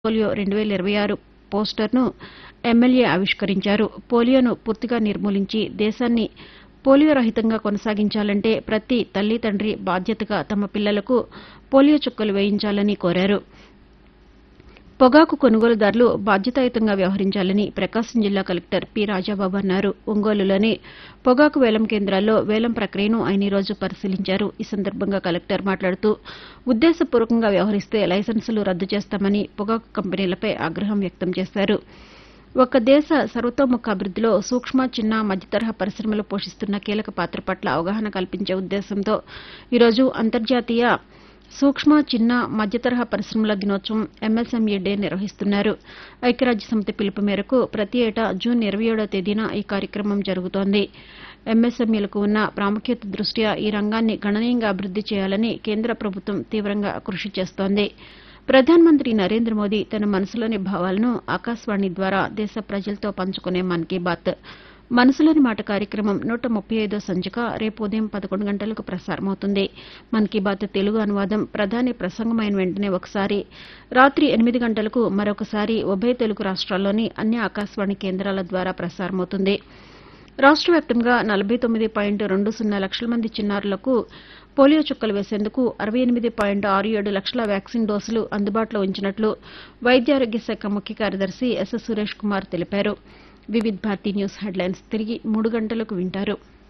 polio రెండు వేల ఇరవై ఆరు పోస్టర్ను ఎమ్మెల్యే ఆవిష్కరించారు పోలియోను పూర్తిగా నిర్మూలించి దేశాన్ని పోలియో రహితంగా కొనసాగించాలంటే ప్రతి తల్లి తండ్రి బాధ్యతగా తమ పిల్లలకు పోలియో చుక్కలు వేయించాలని కోరారు పొగాకు కొనుగోలుదారులు బాధ్యతాయుతంగా వ్యవహరించాలని ప్రకాశం జిల్లా కలెక్టర్ పి రాజాబాబు అన్నారు ఒంగోలులోని పొగాకు వేలం కేంద్రాల్లో వేలం ప్రక్రియను ఆయన ఈరోజు పరిశీలించారు ఈ సందర్భంగా కలెక్టర్ మాట్లాడుతూ ఉద్దేశపూర్వకంగా వ్యవహరిస్తే లైసెన్సులు రద్దు చేస్తామని పొగాకు కంపెనీలపై ఆగ్రహం వ్యక్తం చేశారు ఒక దేశ సర్వతోముఖ అభివృద్దిలో సూక్ష్మ చిన్న మధ్యతరహా పరిశ్రమలు పోషిస్తున్న కీలక పాత్ర పట్ల అవగాహన కల్పించే ఉద్దేశంతో ఈరోజు అంతర్జాతీయ సూక్ష్మ చిన్న మధ్యతరహా పరిశ్రమల దినోత్సవం ఎంఎస్ఎంఈ డే నిర్వహిస్తున్నారు ఐక్యరాజ్యసమితి పిలుపు మేరకు ప్రతి ఏటా జూన్ ఇరవై ఏడో తేదీన ఈ కార్యక్రమం జరుగుతోంది ఎంఎస్ఎంఈలకు ఉన్న ప్రాముఖ్యత దృష్ట్యా ఈ రంగాన్ని గణనీయంగా అభివృద్ది చేయాలని కేంద్ర ప్రభుత్వం తీవ్రంగా కృషి చేస్తోంది ప్రధానమంత్రి నరేంద్ర మోదీ తన మనసులోని భావాలను ఆకాశవాణి ద్వారా దేశ ప్రజలతో పంచుకునే మన్ కీ బాత్ మనసులోని మాట కార్యక్రమం నూట ముప్పై ఐదో సంచిక రేపు ఉదయం పదకొండు గంటలకు ప్రసారమవుతుంది మన్ కీ బాత్ తెలుగు అనువాదం ప్రధాని ప్రసంగమైన వెంటనే ఒకసారి రాత్రి ఎనిమిది గంటలకు మరొకసారి ఉభయ తెలుగు రాష్ట్రాల్లోని అన్ని ఆకాశవాణి కేంద్రాల ద్వారా ప్రసారమవుతుంది రాష్ట వ్యాప్తంగా నలభై తొమ్మిది పాయింట్ రెండు సున్నా లక్షల మంది చిన్నారులకు పోలియో చుక్కలు వేసేందుకు అరవై ఎనిమిది పాయింట్ ఆరు ఏడు లక్షల వ్యాక్సిన్ డోసులు అందుబాటులో ఉంచినట్లు వైద్యారోగ్య శాఖ ముఖ్య కార్యదర్శి ఎస్ సురేష్ కుమార్ తెలిపారు వివిధ్ భారతి న్యూస్ హెడ్లైన్స్ తిరిగి మూడు గంటలకు వింటారు